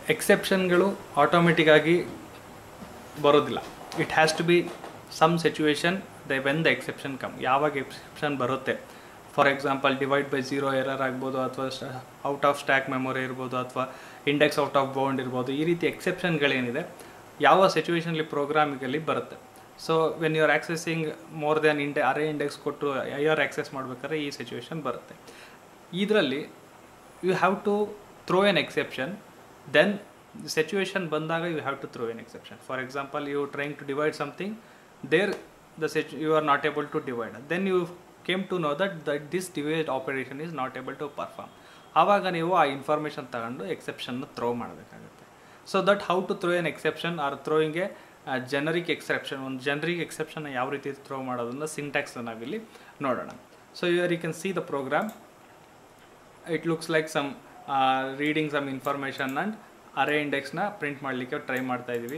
ಎಕ್ಸೆಪ್ಷನ್ಗಳು ಆಟೋಮೆಟಿಕ್ಕಾಗಿ ಬರೋದಿಲ್ಲ it has to be some situation the when the exception come ಯಾವಾಗ exception ಬರುತ್ತೆ for example divide by zero error ಆಗ್ಬೋದು ಅಥವಾ ಔಟ್ ಆಫ್ ಸ್ಟ್ಯಾಕ್ ಮೆಮೊರಿ ಇರ್ಬೋದು ಅಥವಾ ಇಂಡೆಕ್ಸ್ ಔಟ್ ಆಫ್ ಬೌಂಡ್ ಇರ್ಬೋದು ಈ ರೀತಿ ಎಕ್ಸೆಪ್ಷನ್ಗಳೇನಿದೆ ಯಾವ ಸಿಚುವೇಷನ್ಲಿ ಪ್ರೋಗ್ರಾಮಿಗಲ್ಲಿ ಬರುತ್ತೆ so when you are accessing more then index array index ಕೊಟ್ಟು ಐ ಆರ್ ಆಕ್ಸೆಸ್ ಮಾಡ್ಬೇಕಾದ್ರೆ ಈ ಸಿಚುವೇಶನ್ ಬರುತ್ತೆ ಇದರಲ್ಲಿ you have to throw an exception then situation ಬಂದಾಗ you have to throw an exception for example you trying to divide something there the situ you are not able to divide then you came to know that that this divide operation is not able to perform ಆವಾಗ ನೀವು ಆ information ತಗೊಂಡು ಎಕ್ಸೆಪ್ಷನ್ನ throw ಮಾಡಬೇಕಾಗುತ್ತೆ so that how to throw an exception or throwing a generic exception ಒಂದು generic exception ಯಾವ ರೀತಿ throw ಮಾಡೋದನ್ನ ಸಿಂಟ್ಯಾಕ್ಸ್ ನಾವಿಲ್ಲಿ ನೋಡೋಣ so your you can see the program it looks like some reading some information and array ಇಂಡೆಕ್ಸ್ನ print ಮಾಡಲಿಕ್ಕೆ try ಮಾಡ್ತಾ ಇದ್ದೀವಿ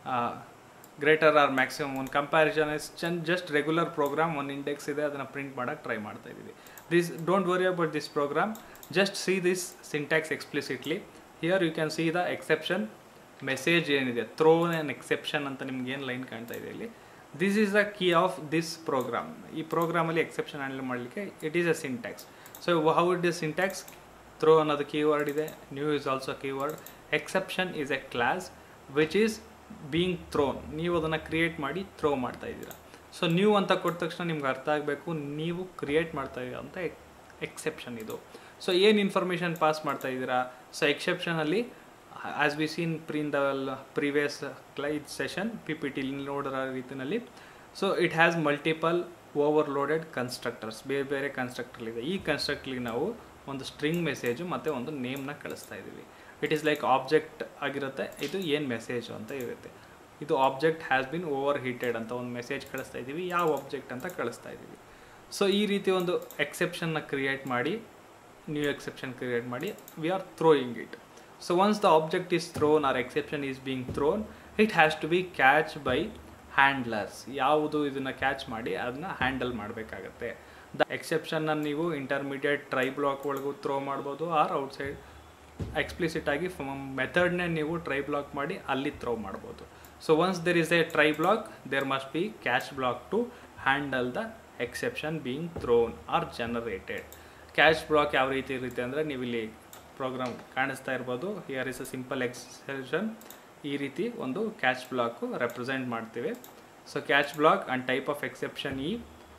ಗ್ರೇಟರ್ ಆರ್ ಮ್ಯಾಕ್ಸಿಮಮ್ ಒಂದು ಕಂಪ್ಯಾರಿಸನ್ ಇಸ್ ಚನ್ ಜಸ್ಟ್ ರೆಗ್ಯುಲರ್ ಪ್ರೋಗ್ರಾಮ್ ಒಂದು ಇಂಡೆಕ್ಸ್ ಇದೆ ಅದನ್ನು ಪ್ರಿಂಟ್ ಮಾಡೋಕ್ಕೆ ಟ್ರೈ ಮಾಡ್ತಾ ಇದ್ದೀವಿ this don't worry about this program just see this syntax explicitly here you can see the exception message ಏನಿದೆ ಥ್ರೋ ಆ್ಯನ್ ಎಕ್ಸೆಪ್ಷನ್ ಅಂತ ನಿಮ್ಗೆ ಏನು ಲೈನ್ ಕಾಣ್ತಾ ಇದೆ ಇಲ್ಲಿ this is the key of this program ಈ ಪ್ರೋಗ್ರಾಮಲ್ಲಿ ಎಕ್ಸೆಪ್ಷನ್ ಹ್ಯಾಂಡಲ್ ಮಾಡಲಿಕ್ಕೆ it is a syntax so how it is syntax throw ಅನ್ನೋದು ಕೀವರ್ಡ್ ಇದೆ new is also keyword exception is a class which is being thrown ನೀವು ಅದನ್ನು create ಮಾಡಿ throw ಮಾಡ್ತಾ ಇದ್ದೀರಾ ಸೊ ನೀವು ಅಂತ ಕೊಟ್ಟ ತಕ್ಷಣ ನಿಮ್ಗೆ ಅರ್ಥ ಆಗಬೇಕು ನೀವು ಕ್ರಿಯೇಟ್ ಮಾಡ್ತಾ ಇದ್ದೀರಾ ಅಂತ ಎಕ್ಸೆಪ್ಷನ್ ಇದು ಸೊ ಏನು ಇನ್ಫಾರ್ಮೇಷನ್ ಪಾಸ್ ಮಾಡ್ತಾ ಇದ್ದೀರಾ ಸೊ ಎಕ್ಸೆಪ್ಷನಲ್ಲಿ ಆಸ್ ವಿ ಸೀನ್ ಪ್ರೀನ್ ದ ಪ್ರೀವಿಯಸ್ ಕ್ಲೈದ್ ಸೆಷನ್ ಪಿ ಪಿ ಟಿ ನೋಡಿರೋ ರೀತಿಯಲ್ಲಿ so it has multiple overloaded constructors ಬೇರೆ ಬೇರೆ ಕನ್ಸ್ಟ್ರಕ್ಟರ್ಲಿದೆ ಈ ಕನ್ಸ್ಟ್ರಕ್ಟ್ಲಿಗೆ ನಾವು ಒಂದು ಸ್ಟ್ರಿಂಗ್ ಮೆಸೇಜು ಮತ್ತು ಒಂದು ನೇಮ್ನ ಕಳಿಸ್ತಾ ಇದ್ದೀವಿ ಇಟ್ ಈಸ್ ಲೈಕ್ ಆಬ್ಜೆಕ್ಟ್ ಆಗಿರುತ್ತೆ ಇದು ಏನು ಮೆಸೇಜು ಅಂತ ಇರುತ್ತೆ ಇದು object has been overheated ಅಂತ ಒಂದು ಮೆಸೇಜ್ ಕಳಿಸ್ತಾ ಇದ್ದೀವಿ ಯಾವ ಆಬ್ಜೆಕ್ಟ್ ಅಂತ ಕಳಿಸ್ತಾ ಇದ್ದೀವಿ ಸೊ ಈ ರೀತಿ ಒಂದು ಎಕ್ಸೆಪ್ಷನ್ನ ಕ್ರಿಯೇಟ್ ಮಾಡಿ ನ್ಯೂ ಎಕ್ಸೆಪ್ಷನ್ ಕ್ರಿಯೇಟ್ ಮಾಡಿ we are throwing it so once the object is thrown or exception is being thrown it has to be catch by handlers ಯಾವುದು ಇದನ್ನು ಕ್ಯಾಚ್ ಮಾಡಿ ಅದನ್ನ ಹ್ಯಾಂಡಲ್ ಮಾಡಬೇಕಾಗತ್ತೆ ದ ಎಕ್ಸೆಪ್ಷನ್ನ ನೀವು ಇಂಟರ್ಮೀಡಿಯೇಟ್ ಟ್ರೈ ಬ್ಲಾಕ್ ಒಳಗೂ throw ಮಾಡ್ಬೋದು ಆರ್ ಔಟ್ಸೈಡ್ ಎಕ್ಸ್ಪ್ಲಿಸಿಟ್ ಆಗಿ ಮೆಥಡ್ನೇ ನೀವು ಟ್ರೈ ಬ್ಲಾಕ್ ಮಾಡಿ ಅಲ್ಲಿ ಥ್ರೋ ಮಾಡ್ಬೋದು so once there is a try block there must be catch block to handle the exception being thrown or generated catch block ಯಾವ ರೀತಿ ಇರುತ್ತೆ ಅಂದರೆ ನೀವು ಇಲ್ಲಿ ಪ್ರೋಗ್ರಾಮ್ ಕಾಣಿಸ್ತಾ ಇರ್ಬೋದು here is a simple exception ಈ ರೀತಿ ಒಂದು ಕ್ಯಾಚ್ ಬ್ಲಾಕು ರೆಪ್ರೆಸೆಂಟ್ ಮಾಡ್ತೀವಿ so catch block and type of exception ಈ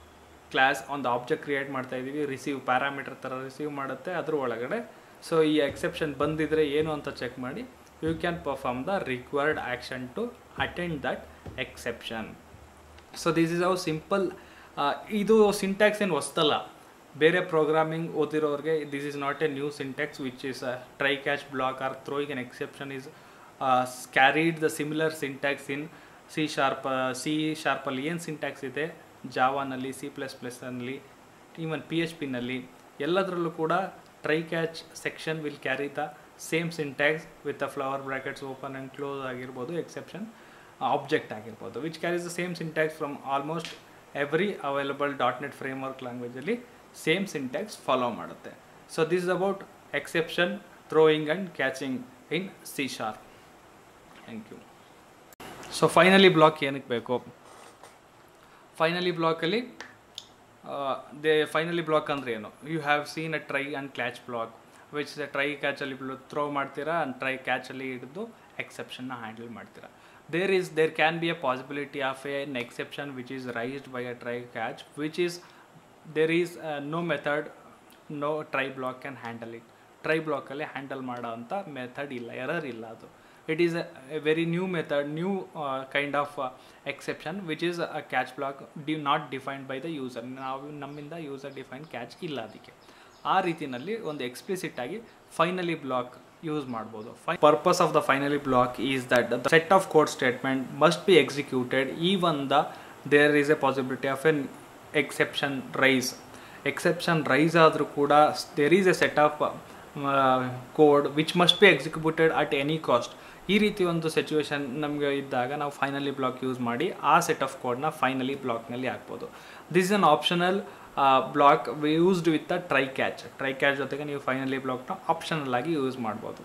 ಕ್ಲಾಸ್ ಒಂದು ಆಬ್ಜೆಕ್ಟ್ ಕ್ರಿಯೇಟ್ ಮಾಡ್ತಾ ಇದ್ದೀವಿ ರಿಸೀವ್ ಪ್ಯಾರಾಮೀಟರ್ ಥರ ರಿಸೀವ್ ಮಾಡುತ್ತೆ ಅದ್ರ ಒಳಗಡೆ ಸೊ ಈ ಎಕ್ಸೆಪ್ಷನ್ ಬಂದಿದ್ರೆ ಏನು ಅಂತ ಚೆಕ್ ಮಾಡಿ you can perform the required action to attend that exception so this is a simple ಇದು ಸಿಂಟ್ಯಾಕ್ಸ್ ಏನು ಹೊಸ್ತಲ್ಲ ಬೇರೆ ಪ್ರೋಗ್ರಾಮಿಂಗ್ ಓದಿರೋರಿಗೆ this is not a new syntax which is try catch block or throwing an exception is carried the similar syntax in C sharp C ಶಾರ್ಪಲ್ಲಿ ಏನು syntax ಇದೆ ಜಾವಾನಲ್ಲಿ C plus ಪ್ಲಸ್ನಲ್ಲಿ ಈವನ್ ಪಿ ಎಚ್ ಪಿನಲ್ಲಿ ಎಲ್ಲದರಲ್ಲೂ ಕೂಡ try catch section will carry the same syntax with the flower brackets open and close ಆಗಿರ್ಬೋದು exception object ಆಗಿರ್ಬೋದು which carries the same syntax from almost every available dot net framework ಲ್ಯಾಂಗ್ವೇಜಲ್ಲಿ same syntax follow ಮಾಡುತ್ತೆ so this is about exception throwing and catching in C sharp thank you so finally block ಏನಕ್ಕೆ ಬೇಕು finally ಬ್ಲಾಕಲ್ಲಿ the finally block ಅಂದರೆ ಏನು you have seen a try and catch block which try ಕ್ಯಾಚಲ್ಲಿ throw ಮಾಡ್ತೀರಾ and try ಕ್ಯಾಚಲ್ಲಿ ಹಿಡಿದು ಎಕ್ಸೆಪ್ಷನ್ನ handle ಮಾಡ್ತೀರಾ there is there can be a possibility of an exception which is raised by a try catch which is there is no method no try block can handle it ಟ್ರೈ ಬ್ಲಾಕಲ್ಲಿ handle ಮಾಡೋ ಅಂಥ method ಇಲ್ಲ error ಇಲ್ಲ ಅದು it is a very new method new kind of exception which is a catch block the not defined by the user ನಾವು ನಮ್ಮಿಂದ user define catch ಇಲ್ಲ ಅದಕ್ಕೆ ಆ ರೀತಿಯಲ್ಲಿ ಒಂದು ಎಕ್ಸ್ಪ್ಲಿಸಿಟ್ ಆಗಿ ಫೈನಲಿ ಬ್ಲಾಕ್ ಯೂಸ್ ಮಾಡ್ಬೋದು purpose of the finally block is that the set of code statement must be executed even the there is a possibility of an exception raise exception raise ಆದರೂ ಕೂಡ there is a set of code which must be executed at any cost ಈ ರೀತಿ ಒಂದು situation ನಮಗೆ ಇದ್ದಾಗ ನಾವು finally block use ಮಾಡಿ ಆ ಸೆಟ್ ಆಫ್ ಕೋಡ್ನ ಫೈನಲಿ ಬ್ಲಾಕ್ನಲ್ಲಿ ಹಾಕ್ಬೋದು this is an optional block used with the try catch try catch ಜೊತೆಗೆ ನೀವು ಫೈನಲಿ ಬ್ಲಾಕ್ನ ಆಪ್ಷನಲ್ ಆಗಿ ಯೂಸ್ ಮಾಡ್ಬೋದು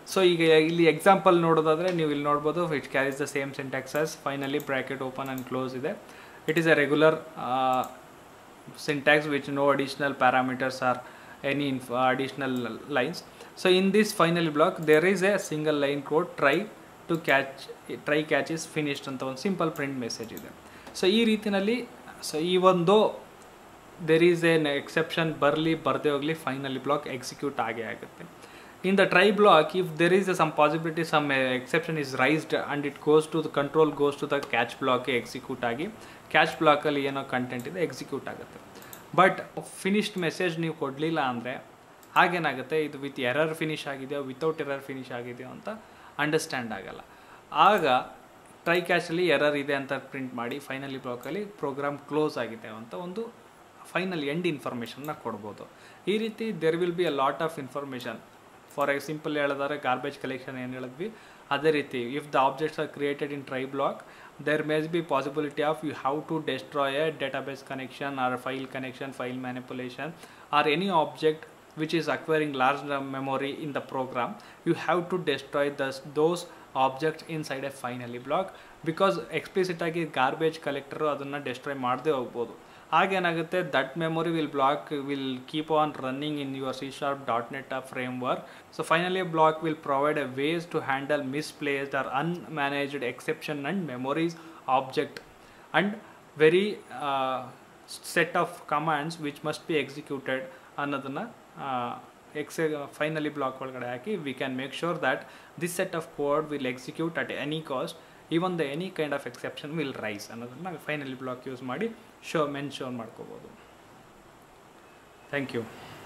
ಸೊ ಈಗ ಇಲ್ಲಿ ಎಕ್ಸಾಂಪಲ್ ನೋಡೋದಾದರೆ ನೀವು ಇಲ್ಲಿ ನೋಡ್ಬೋದು it carries the same syntaxes finally bracket open and close ಇದೆ it is a regular syntax which no additional parameters or any inf- additional lines so in this final block there is a single line code try to catch try catch is finished ಅಂತ ಒಂದು simple print message ಇದೆ so ಈ ರೀತಿನಲ್ಲಿ so ಈ ಒಂದು there is N exception ಬರಲಿ ಬರದೇ ಹೋಗಲಿ ಫೈನಲಿ ಬ್ಲಾಕ್ ಎಕ್ಸಿಕ್ಯೂಟ್ ಆಗೇ ಆಗುತ್ತೆ in the try block if there is some possibility some exception is raised and it goes to the control goes to the catch block execute ಆಗಿ catch ಬ್ಲಾಕಲ್ಲಿ ಏನೋ content ಇದೆ execute ಆಗುತ್ತೆ but finished message ನೀವು ಕೊಡಲಿಲ್ಲ ಅಂದರೆ ಹಾಗೇನಾಗುತ್ತೆ ಇದು ವಿತ್ ಎರರ್ ಫಿನಿಶ್ ಆಗಿದೆಯೋ ವಿತೌಟ್ ಎರರ್ ಫಿನಿಶ್ ಆಗಿದೆಯೋ ಅಂತ ಅಂಡರ್ಸ್ಟ್ಯಾಂಡ್ ಆಗಲ್ಲ ಆಗ ಟ್ರೈ ಕ್ಯಾಚಲ್ಲಿ ಎರರ್ ಇದೆ ಅಂತ ಪ್ರಿಂಟ್ ಮಾಡಿ ಫೈನಲಿ ಬ್ಲಾಕಲ್ಲಿ ಪ್ರೋಗ್ರಾಮ್ ಕ್ಲೋಸ್ ಆಗಿದೆ ಅಂತ ಒಂದು ಫೈನಲ್ ಎಂಡ್ ಇನ್ಫಾರ್ಮೇಷನ್ನ ಕೊಡ್ಬೋದು ಈ ರೀತಿ there will be a lot of information for a simple ಹೇಳಿದ್ರೆ ಗಾರ್ಬೇಜ್ ಕಲೆಕ್ಷನ್ ಏನು ಹೇಳಿದ್ವಿ ಅದೇ ರೀತಿ if the objects are created in try block there may be possibility of you how to destroy a database connection or a file connection file manipulation or any object which is acquiring large memory in the program you have to destroy this, those objects inside a finally block because explicit ಆಗಿ garbage collector ಅದನ್ನು destroy ಮಾಡದೇ ಹೋಗ್ಬೋದು ಆಗೇನಾಗುತ್ತೆ that memory will block will keep on running in your C sharp dot net framework so finally block will provide a ways to handle misplaced or unmanaged exception and memories object and very set of commands which must be executed ಅನ್ನೋದನ್ನು ಎಕ್ಸೆ finally block ಒಳಗಡೆ ಹಾಕಿ we can make sure that this set of code will execute at any cost even the any kind of exception will rise ಅನ್ನೋದನ್ನು finally block use ಮಾಡಿ show ಮೆನ್ show ಮಾಡ್ಕೋಬೋದು thank you